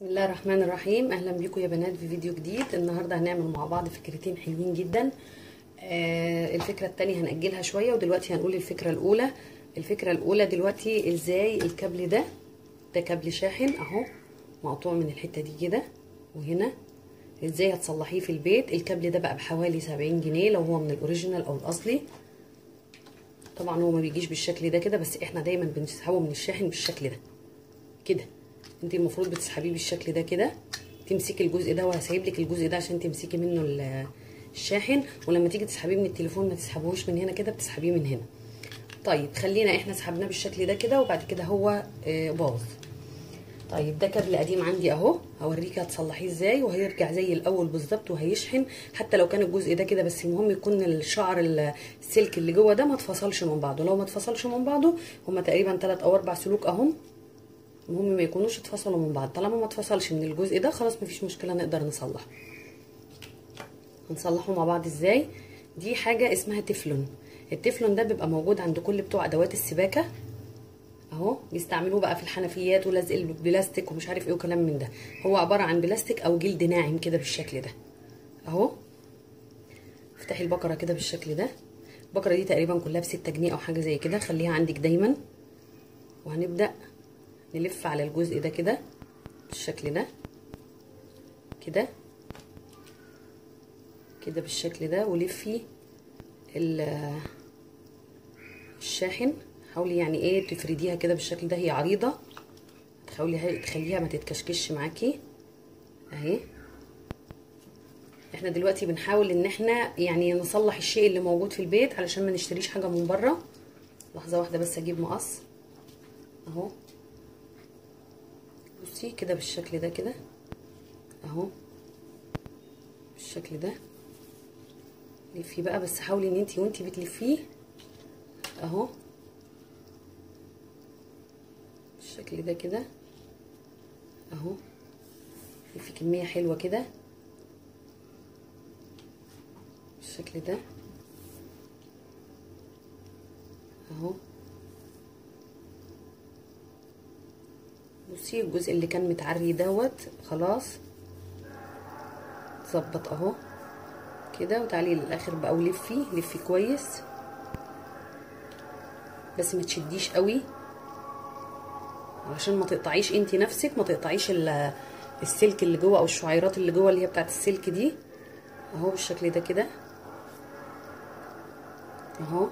بسم الله الرحمن الرحيم اهلا بيكم يا بنات في فيديو جديد النهارده هنعمل مع بعض فكرتين حلوين جدا آه الفكره الثانيه هنأجلها شويه ودلوقتي هنقول الفكره الاولى الفكره الاولى دلوقتي ازاي الكابل ده ده كابل شاحن اهو مقطوع من الحته دي كده وهنا ازاي هتصلحيه في البيت الكابل ده بقى بحوالي 70 جنيه لو هو من الاوريجينال او الاصلي طبعا هو ما بيجيش بالشكل ده كده بس احنا دايما بنسحبه من الشاحن بالشكل ده كده انت المفروض بتسحبيه بالشكل ده كده تمسكي الجزء ده وهسيب لك الجزء ده عشان تمسكي منه الشاحن ولما تيجي تسحبيه من التليفون ما تسحبوش من هنا كده بتسحبيه من هنا طيب خلينا احنا سحبناه بالشكل ده كده وبعد كده هو اه باظ طيب ده كابل قديم عندي اهو هوريكي هتصلحيه ازاي وهيرجع زي الاول بالظبط وهيشحن حتى لو كان الجزء ده كده بس المهم يكون الشعر السلك اللي جوه ده ما اتفصلش من بعضه لو ما اتفصلش من بعضه هما تقريبا 3 او 4 سلوك اهم المهم ما يكونوش اتفصلوا من بعض طالما ما اتفصلش من الجزء ده خلاص مفيش مشكله نقدر نصلحه هنصلحه مع بعض ازاي دي حاجه اسمها تeflon التeflon ده بيبقى موجود عند كل بتوع ادوات السباكه اهو بيستعملوه بقى في الحنفيات ولزق البلاستيك ومش عارف ايه وكلام من ده هو عباره عن بلاستيك او جلد ناعم كده بالشكل ده اهو افتحي البقره كده بالشكل ده البقره دي تقريبا كلها بستة جنيه او حاجه زي كده خليها عندك دايما وهنبدا نلف على الجزء ده كده بالشكل ده كده كده بالشكل ده ولفي الشاحن حاولي يعني ايه تفرديها كده بالشكل ده هي عريضه تحاولي تخليها ما تتكشكش معاكي اهي احنا دلوقتي بنحاول ان احنا يعني نصلح الشيء اللي موجود في البيت علشان ما نشتريش حاجه من بره لحظه واحده بس اجيب مقص اهو بصي كده بالشكل ده كده اهو بالشكل ده لفيه بقى بس حاولي ان انتي وانتي بتلفيه اهو بالشكل ده كده اهو لفي كميه حلوه كده بالشكل ده اهو بصي الجزء اللي كان متعري دوت خلاص ظبط اهو كده وتعالي للاخر بقى ولفي لفي كويس بس ما تشديش قوي علشان ما تقطعيش انتي نفسك ما تقطعيش السلك اللي جوه او الشعيرات اللي جوه اللي هي بتاعت السلك دي اهو بالشكل ده كده اهو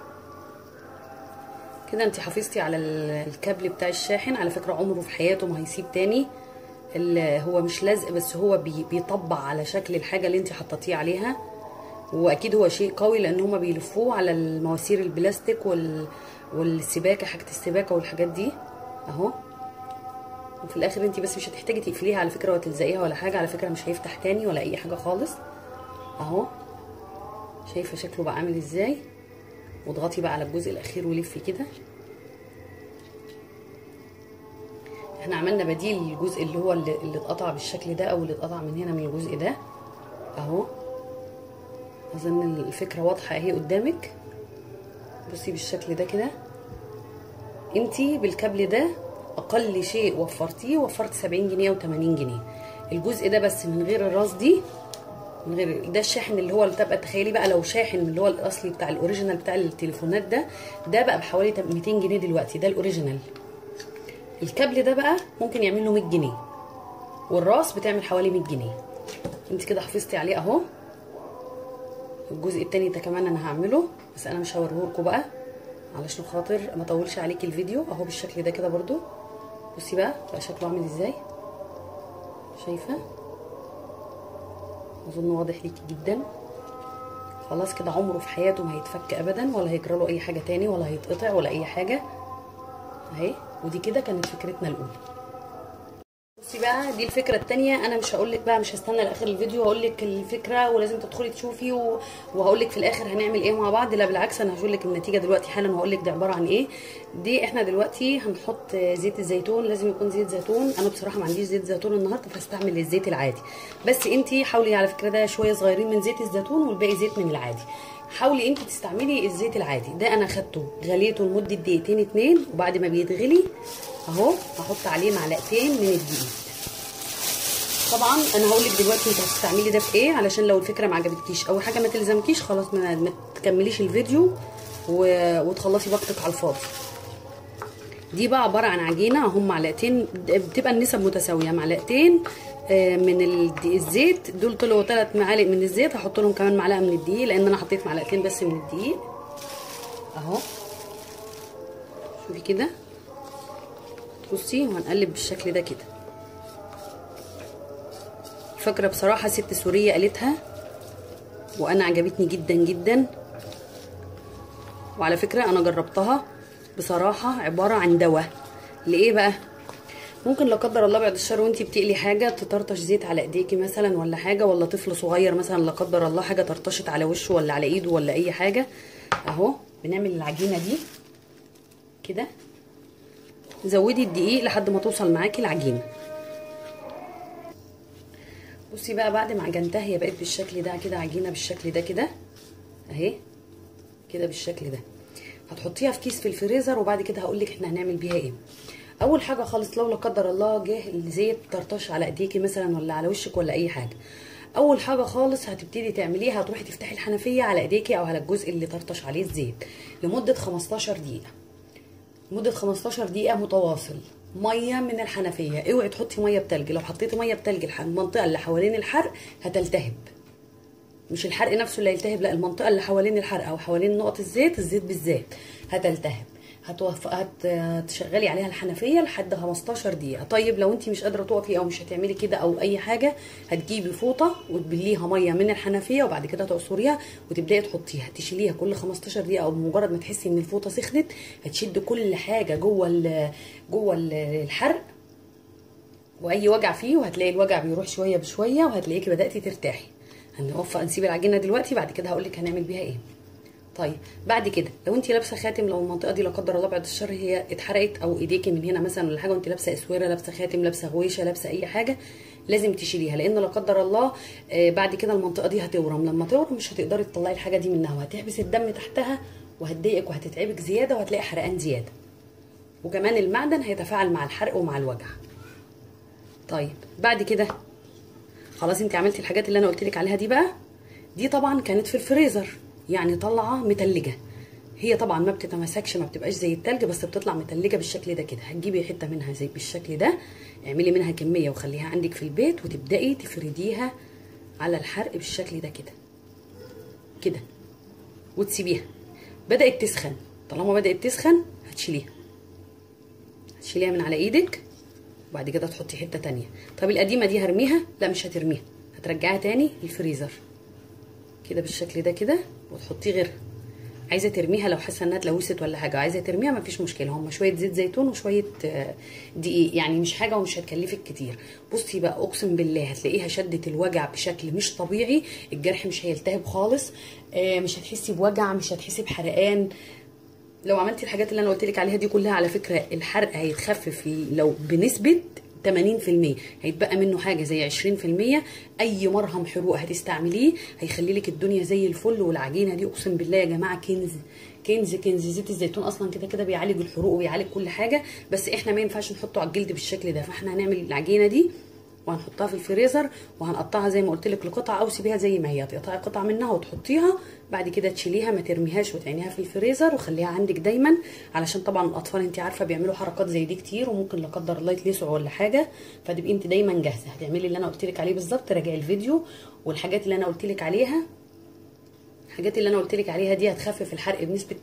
كده انت حافظتي على الكابل بتاع الشاحن على فكره عمره في حياته ما هيسيب تاني هو مش لزق بس هو بي بيطبع على شكل الحاجه اللي انت حطيتيه عليها واكيد هو شيء قوي لان هما بيلفوه على المواسير البلاستيك وال والسباكه حاجه السباكه والحاجات دي اهو وفي الاخر انت بس مش هتحتاجي تقفليها على فكره وتلزقيها ولا حاجه على فكره مش هيفتح تاني ولا اي حاجه خالص اهو شايفه شكله بقى عامل ازاي واضغطي بقى على الجزء الاخير ولفي كده احنا عملنا بديل للجزء اللي هو اللي, اللي اتقطع بالشكل ده او اللي اتقطع من هنا من الجزء ده اهو اظن الفكره واضحه اهي قدامك بصي بالشكل ده كده انتي بالكابل ده اقل شيء وفرتيه وفرت 70 جنيه و80 جنيه الجزء ده بس من غير الراس دي من غير ده الشاحن اللي هو اللي تبقى تخيلي بقى لو شاحن اللي هو الاصلي بتاع الاوريجينال بتاع التليفونات ده ده بقى بحوالي 200 جنيه دلوقتي ده الاوريجينال الكابل ده بقى ممكن يعمل له 100 جنيه والراس بتعمل حوالي 100 جنيه انت كده حافظتي عليه اهو الجزء التاني ده كمان انا هعمله بس انا مش هوريهولكوا بقى علشان خاطر ما اطولش عليكي الفيديو اهو بالشكل ده كده برضو بصي بقى بقى شكله عامل ازاي شايفه اظن واضح ليكي جدا خلاص كده عمره في حياته ما هيتفك ابدا ولا هيجرى له اي حاجه تاني ولا هيتقطع ولا اي حاجه اهي ودي كده كانت فكرتنا الاولى بصي بقى دي الفكره الثانيه انا مش هقول لك بقى مش هستنى لاخر الفيديو هقول لك الفكره ولازم تدخلي تشوفي و... وهقول لك في الاخر هنعمل ايه مع بعض لا بالعكس انا هقول لك النتيجه دلوقتي حالا وهقول لك ده عباره عن ايه دي احنا دلوقتي هنحط زيت الزيتون لازم يكون زيت زيتون انا بصراحه ما عنديش زيت زيتون النهارده فهستعمل الزيت العادي بس انت حاولي على فكره ده شويه صغيرين من زيت الزيتون والباقي زيت من العادي حاولي انت تستعملي الزيت العادي ده انا خدته غليته لمده دقيقتين اتنين وبعد ما بيتغلي اهو هحط عليه معلقتين من الدقيق طبعا انا هقول لك دلوقتي انت هتستعملي ده في ايه علشان لو الفكره ما عجبتكيش اول حاجه ما تلزمكيش خلاص ما, ما تكمليش الفيديو و... وتخلصي وقتك على الفاضي دي بقى عباره عن عجينه هم معلقتين بتبقى النسب متساويه معلقتين من الزيت دول طلعوا ثلاث معالق من الزيت هحط لهم كمان معلقه من الدقيق لان انا حطيت معلقتين بس من الدقيق اهو شوفي كده بصي وهنقلب بالشكل ده كده فاكره بصراحه ست سوريه قالتها وانا عجبتني جدا جدا وعلى فكره انا جربتها بصراحه عباره عن دواء لايه بقى ممكن لا قدر الله بعد الشر وانتي بتقلي حاجه تطرطش زيت على ايديكي مثلا ولا حاجه ولا طفل صغير مثلا لا قدر الله حاجه طرطشت على وشه ولا على ايده ولا اي حاجه اهو بنعمل العجينه دي كده زودي الدقيق لحد ما توصل معاكي العجينه بصي بقى بعد ما عجنتها هي بقت بالشكل ده كده عجينه بالشكل ده كده اهي كده بالشكل ده هتحطيها في كيس في الفريزر وبعد كده هقول لك احنا هنعمل بيها ايه اول حاجه خالص لو لا قدر الله جه الزيت طرطش على ايديكي مثلا ولا على وشك ولا اي حاجه اول حاجه خالص هتبتدي تعمليها هتروحي تفتحي الحنفيه على ايديكي او على الجزء اللي طرطش عليه الزيت لمده 15 دقيقه مده 15 دقيقه متواصل ميه من الحنفيه اوعي تحطي ميه بتلج لو حطيتي ميه بتلج المنطقه اللي حوالين الحرق هتلتهب مش الحرق نفسه اللي هيلتهب لا المنطقه اللي حوالين الحرق او حوالين نقط الزيت الزيت بالذات هتلتهب هتوف... هتشغلي عليها الحنفيه لحد 15 دقيقه طيب لو انت مش قادره تقفي او مش هتعملي كده او اي حاجه هتجيبي فوطه وتبليها ميه من الحنفيه وبعد كده تعصريها وتبداي تحطيها تشيليها كل 15 دقيقه او بمجرد ما تحسي ان الفوطه سخنت هتشد كل حاجه جوه ال... جوه الحرق واي وجع فيه وهتلاقي الوجع بيروح شويه بشويه وهتلاقيكي بداتي ترتاحي هنوفق نسيب العجينه دلوقتي بعد كده هقول لك هنعمل بيها ايه طيب بعد كده لو انت لابسه خاتم لو المنطقه دي لا قدر الله بعد الشر هي اتحرقت او ايديكي من هنا مثلا ولا حاجه وانت لابسه اسوره لابسه خاتم لابسه غويشه لابسه اي حاجه لازم تشيليها لان لا قدر الله آه بعد كده المنطقه دي هتورم لما تورم مش هتقدري تطلعي الحاجه دي منها وهتحبس الدم تحتها وهتضايقك وهتتعبك زياده وهتلاقي حرقان زياده وكمان المعدن هيتفاعل مع الحرق ومع الوجع طيب بعد كده خلاص انت عملتي الحاجات اللي انا قلت لك عليها دي بقى دي طبعا كانت في الفريزر يعني طالعه متلجه هي طبعا ما بتتمسكش ما بتبقاش زي التلج بس بتطلع متلجه بالشكل ده كده هتجيبي حته منها زي بالشكل ده اعملي منها كميه وخليها عندك في البيت وتبداي تفرديها على الحرق بالشكل ده كده كده وتسيبيها بدات تسخن طالما بدات تسخن هتشيليها هتشيليها من على ايدك وبعد كده تحطي حته تانية طب القديمه دي هرميها لا مش هترميها هترجعها تاني للفريزر كده بالشكل ده كده وتحطيه غيرها عايزه ترميها لو حاسه انها اتلوثت ولا حاجه عايزه ترميها مفيش مشكله هم شويه زيت زيتون وشويه دقيق يعني مش حاجه ومش هتكلفك كتير بصي بقى اقسم بالله هتلاقيها شدت الوجع بشكل مش طبيعي الجرح مش هيلتهب خالص مش هتحسي بوجع مش هتحسي بحرقان لو عملتي الحاجات اللي انا قلت لك عليها دي كلها على فكره الحرق هيتخفف لو بنسبه 80% هيتبقى منه حاجه زي 20% اي مرهم حروق هتستعمليه هيخلي لك الدنيا زي الفل والعجينه دي اقسم بالله يا جماعه كنز كنز كنز زيت الزيتون اصلا كده كده بيعالج الحروق وبيعالج كل حاجه بس احنا ما ينفعش نحطه على الجلد بالشكل ده فاحنا هنعمل العجينه دي وهنحطها في الفريزر وهنقطعها زي ما قلت لك لقطع او سيبيها زي ما هي تقطعي قطعه منها وتحطيها بعد كده تشيليها ما ترميهاش وتعينيها في الفريزر وخليها عندك دايما علشان طبعا الاطفال انت عارفه بيعملوا حركات زي دي كتير وممكن لا قدر الله يتلسعوا ولا حاجه فتبقي انت دايما جاهزه هتعملي اللي انا قلت لك عليه بالظبط راجعي الفيديو والحاجات اللي انا قلت لك عليها الحاجات اللي انا قلت لك عليها دي هتخفف الحرق بنسبه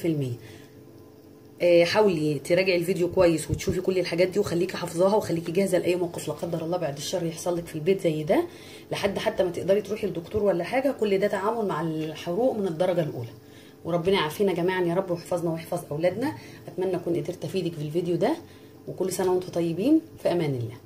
80% حاولي تراجعي الفيديو كويس وتشوفي كل الحاجات دي وخليكي حافظاها وخليكي جاهزه لاي موقف لا قدر الله بعد الشر يحصل لك في البيت زي ده لحد حتى ما تقدري تروحي لدكتور ولا حاجه كل ده تعامل مع الحروق من الدرجه الاولى وربنا يعافينا جميعا يا رب ويحفظنا ويحفظ اولادنا اتمنى اكون قدرت افيدك في الفيديو ده وكل سنه وانتم طيبين في امان الله